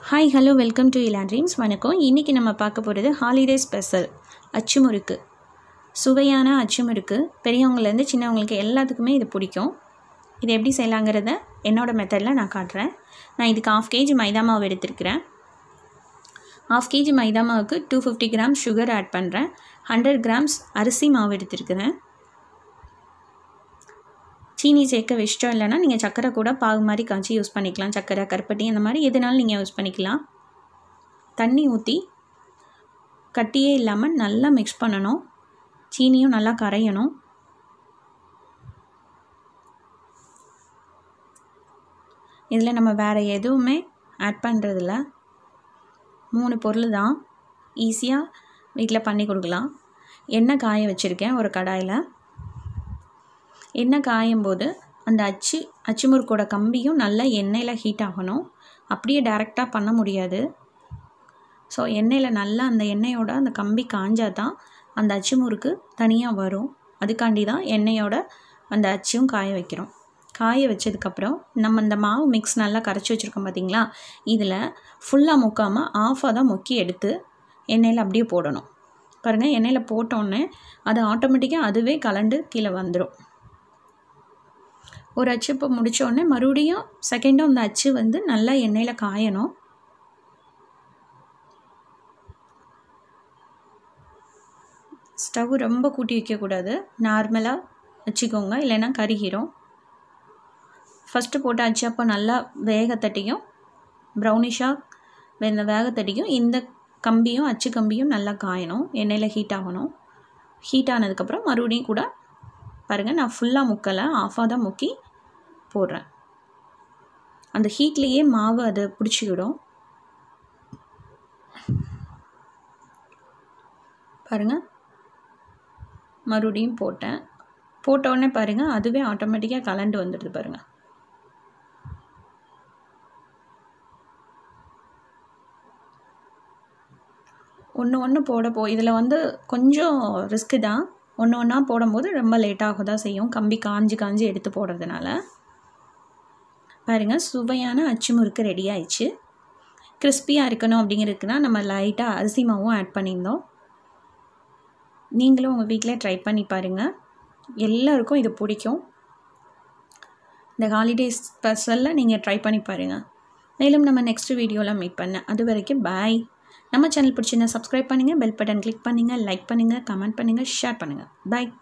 hi hello welcome to Ila dreams வணக்கம் இன்றைக்கி நம்ம பார்க்க போகிறது ஹாலிடே ஸ்பெஷல் அச்சுமுறுக்கு சுவையான அச்சுமுறுக்கு பெரியவங்கலேருந்து சின்னவங்களுக்கு எல்லாத்துக்குமே இது பிடிக்கும் இது எப்படி செய்யலாங்கிறத என்னோடய மெத்தடில் நான் காட்டுறேன் நான் இதுக்கு ஆஃப் கேஜி மைதா மாவு எடுத்திருக்கிறேன் ஆஃப் கேஜி மைதா மாவுக்கு two fifty gram sugar add பண்ணுறேன் ஹண்ட்ரட் கிராம்ஸ் அரிசி மாவு எடுத்திருக்கிறேன் சீனி சேர்க்க இஷ்டம் இல்லைன்னா நீங்கள் சக்கரை கூட பாகு மாதிரி காய்ச்சி யூஸ் பண்ணிக்கலாம் சக்கரை கருப்பட்டி இந்த மாதிரி எதுனாலும் நீங்கள் யூஸ் பண்ணிக்கலாம் தண்ணி ஊற்றி கட்டியே இல்லாமல் நல்லா மிக்ஸ் பண்ணணும் சீனியும் நல்லா கரையணும் இதில் நம்ம வேறு எதுவுமே ஆட் பண்ணுறதில்ல மூணு பொருள் தான் ஈஸியாக வீட்டில் பண்ணி கொடுக்கலாம் எண்ணெய் காய வச்சுருக்கேன் ஒரு கடாயில் எண்ணெய் காயும் போது அந்த அச்சு அச்சு முறுக்கோட கம்பியும் நல்லா எண்ணெயில் ஹீட் ஆகணும் அப்படியே டேரெக்டாக பண்ண முடியாது ஸோ எண்ணெயில் நல்லா அந்த எண்ணெயோட அந்த கம்பி காஞ்சால் தான் அந்த அச்சு முறுக்கு தனியாக வரும் அதுக்காண்டி தான் எண்ணெயோட அந்த அச்சும் காய வைக்கிறோம் காய வச்சதுக்கப்புறம் நம்ம இந்த மாவு மிக்ஸ் நல்லா கரைச்சி வச்சுருக்கோம் பார்த்திங்களா இதில் ஃபுல்லாக முக்காமல் ஆஃபாக தான் முக்கி எடுத்து எண்ணெயில் அப்படியே போடணும் பாருங்கள் எண்ணெயில் போட்டோன்னே அது ஆட்டோமேட்டிக்காக அதுவே கலண்டு கீழே வந்துடும் ஒரு அச்சு இப்போ முடித்தோடனே மறுபடியும் செகண்டும் அந்த அச்சு வந்து நல்லா எண்ணெயில் காயணும் ஸ்டவ் ரொம்ப கூட்டி வைக்கக்கூடாது நார்மலாக வச்சுக்கோங்க இல்லைன்னா கருகிரும் ஃபஸ்ட்டு போட்ட அச்சு அப்போ நல்லா வேகத்தட்டியும் ப்ரௌனிஷாக வெந்த வேகத்தட்டியும் இந்த கம்பியும் அச்சு கம்பியும் நல்லா காயணும் எண்ணெயில் ஹீட் ஆகணும் ஹீட் ஆனதுக்கப்புறம் மறுபடியும் கூட பாருங்கள் நான் ஃபுல்லாக முக்கலை ஆஃபாக தான் முக்கி போடுறேன் அந்த ஹீட்லேயே மாவு அதை பிடிச்சிக்கிடும் பாருங்கள் மறுபடியும் போட்டேன் போட்டோடனே பாருங்கள் அதுவே ஆட்டோமேட்டிக்காக கலண்டு வந்துடுது பாருங்கள் ஒன்று ஒன்று போட போ இதில் வந்து கொஞ்சம் ரிஸ்க்கு தான் ஒன்று ஒன்றா போடும்போது ரொம்ப லேட்டாக தான் செய்யும் கம்பி காஞ்சி காஞ்சி எடுத்து போடுறதுனால பாருங்கள் சுவையான அச்சு முறுக்கு ரெடி ஆயிடுச்சு கிறிஸ்பியாக இருக்கணும் அப்படிங்கிறதுக்குனா நம்ம லைட்டாக அரிசி மாவும் ஆட் பண்ணியிருந்தோம் நீங்களும் உங்கள் வீட்டில் ட்ரை பண்ணி பாருங்கள் எல்லாருக்கும் இது பிடிக்கும் இந்த ஹாலிடேஸ் ஸ்பெஷலில் நீங்கள் ட்ரை பண்ணி பாருங்கள் மேலும் நம்ம நெக்ஸ்ட் வீடியோவில் மீட் பண்ணேன் அது வரைக்கும் பாய் நம்ம சேனல் பிடிச்சிருந்தா சப்ஸ்கிரைப் பண்ணுங்கள் பெல் பட்டன் கிளிக் பண்ணுங்கள் லைக் பண்ணுங்கள் கமெண்ட் பண்ணுங்கள் ஷேர் பண்ணுங்கள் பாய்